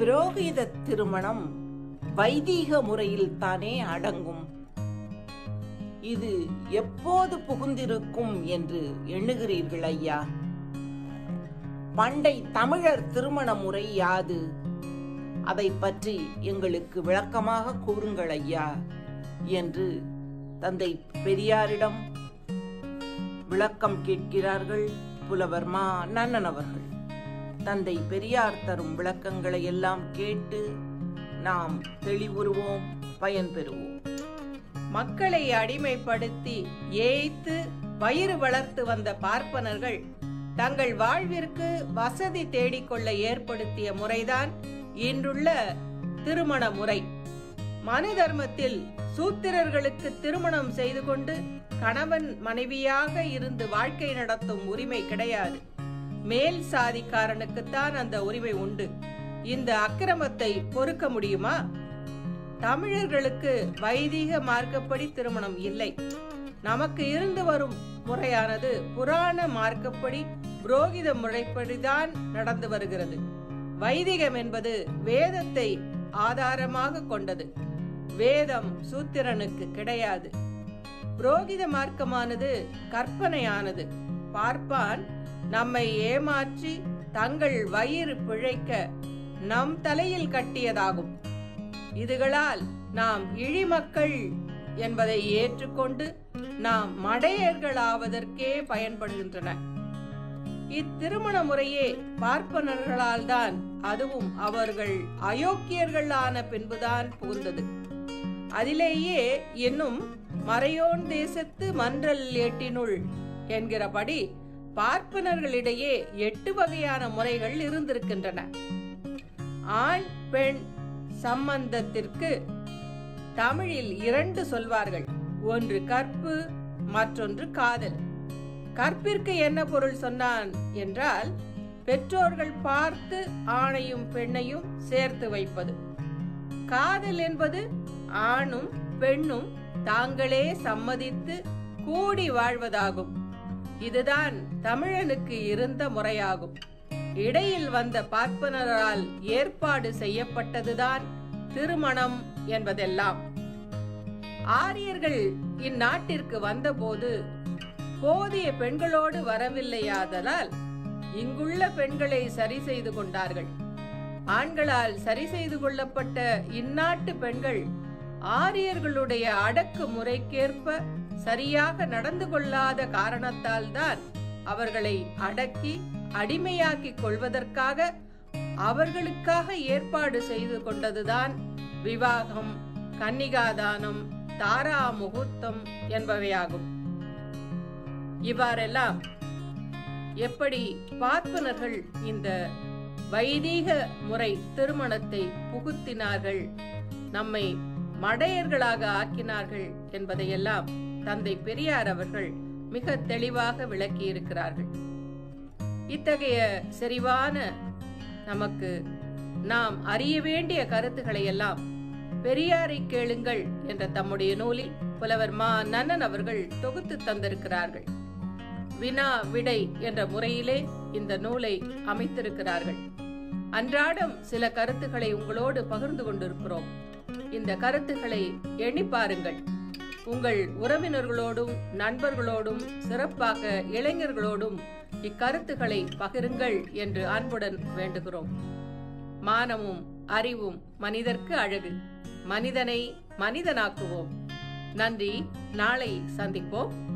புரோகித திருமணம் வைதீக முறையில் தானே அடங்கும் இது எப்போது புகுந்திருக்கும் என்று எண்ணுகிறீர்கள் ஐயா பண்டை தமிழர் திருமண முறை யாது அதை பற்றி எங்களுக்கு விளக்கமாக கூறுங்கள் ஐயா என்று தந்தை பெரியாரிடம் விளக்கம் கேட்கிறார்கள் புலவர் மா நன்னன் அவர்கள் தந்தை பெரியார் தரும் விளக்கங்களை எல்லாம் கேட்டு நாம் தெளிவுறுவோம் பயன்பெறுவோம் மக்களை அடிமைப்படுத்தி ஏய்த்து வயிறு வளர்த்து வந்த பார்ப்பனர்கள் தங்கள் வாழ்விற்கு வசதி தேடிக்கொள்ள ஏற்படுத்திய முறைதான் இன்றுள்ள திருமண முறை மனு தர்மத்தில் சூத்திரர்களுக்கு திருமணம் செய்து கொண்டு கணவன் மனைவியாக இருந்து வாழ்க்கை நடத்தும் உரிமை கிடையாது மேல் சாதிக்காரனுக்குத்தான் அந்த உரிமை உண்டு இந்த அக்கிரமத்தை பொறுக்க முடியுமா தமிழர்களுக்கு வைதீக மார்க்கப்படி திருமணம் இல்லை நமக்கு இருந்து வரும் முறையானது புராண மார்க்கப்படி புரோகித முறைப்படிதான் நடந்து வருகிறது வைதிகம் என்பது வேதத்தை ஆதாரமாக கொண்டது வேதம் சூத்திரனுக்கு கிடையாது புரோகித மார்க்கமானது கற்பனையானது பார்ப்பான் நம்மை ஏமாற்றி தங்கள் வயிறு பிழைக்க நம் தலையில் கட்டியதாகும் இதுகளால் நாம் இழிமக்கள் என்பதை ஏற்றுக்கொண்டு நாம் மடையர்களாவதற்கே பயன்படுகின்றன இத்திருமண முறையே பார்ப்பனர்களால் தான் அதுவும் அவர்கள் அயோக்கியர்களான பின்புதான் புகுந்தது அதிலேயே இன்னும் மறையோன் தேசத்து மன்றல் எட்டினுள் என்கிறபடி பார்ப்பனர்களிடையே எட்டு வகையான முறைகள் இருந்திருக்கின்றன ஆண் பெண் சம்பந்தத்திற்கு தமிழில் இரண்டு சொல்வார்கள் ஒன்று கற்பு மற்றொன்று காதல் கற்பிற்கு என்ன பொருள் சொன்னான் என்றால் பெற்றோர்கள் பார்த்து ஆணையும் பெண்ணையும் சேர்த்து வைப்பது காதல் என்பது ஆணும் பெண்ணும் தாங்களே சம்மதித்து கூடி வாழ்வதாகும் இதுதான் தமிழனுக்கு இருந்த முறையாகும் இடையில் வந்த பார்ப்பனரால் ஏற்பாடு செய்யப்பட்டதுதான் திருமணம் என்பதெல்லாம் ஆரியர்கள் இந்நாட்டிற்கு வந்தபோது போதிய பெண்களோடு வரவில்லையாதலால் இங்குள்ள பெண்களை சரி செய்து கொண்டார்கள் ஆண்களால் சரி செய்து கொள்ளப்பட்ட இந்நாட்டு பெண்கள் ஆரியர்களுடைய அடக்கு முறைக்கேற்ப சரியாக நடந்து கொள்ளாத காரணத்தால் தான் அவர்களை அடக்கி அடிமையாக்கிக் கொள்வதற்காக அவர்களுக்காக ஏற்பாடு செய்து கொண்டதுதான் விவாகம் கன்னிகாதானம் தாரா முகூர்த்தம் என்பவையாகும் இவ்வாறெல்லாம் எப்படி பார்ப்பனர்கள் இந்த வைதீக முறை திருமணத்தை புகுத்தினார்கள் நம்மை மடையர்களாக ஆக்கினார்கள் என்பதையெல்லாம் தந்தை பெரியார் அவர்கள் மிக தெளிவாக விளக்கியிருக்கிறார்கள் இத்தகைய செறிவான நமக்கு நாம் அறிய வேண்டிய கருத்துக்களை எல்லாம் பெரியாரை கேளுங்கள் என்ற தம்முடைய நூலில் புலவர் மா நன்னன் அவர்கள் தொகுத்து தந்திருக்கிறார்கள் வினா விடை என்ற முறையிலே இந்த நூலை அமைத்திருக்கிறார்கள் அன்றாடம் சில கருத்துக்களை உங்களோடு பகிர்ந்து கொண்டிருக்கிறோம் இந்த கருத்துக்களை எண்ணி பாருங்கள் உங்கள் உறவினர்களோடும் நண்பர்களோடும் சிறப்பாக இளைஞர்களோடும் இக்கருத்துக்களை பகிருங்கள் என்று அன்புடன் வேண்டுகிறோம் மானமும் அறிவும் மனிதர்க்கு அழகு மனிதனை மனிதனாக்குவோம் நன்றி நாளை சந்திப்போம்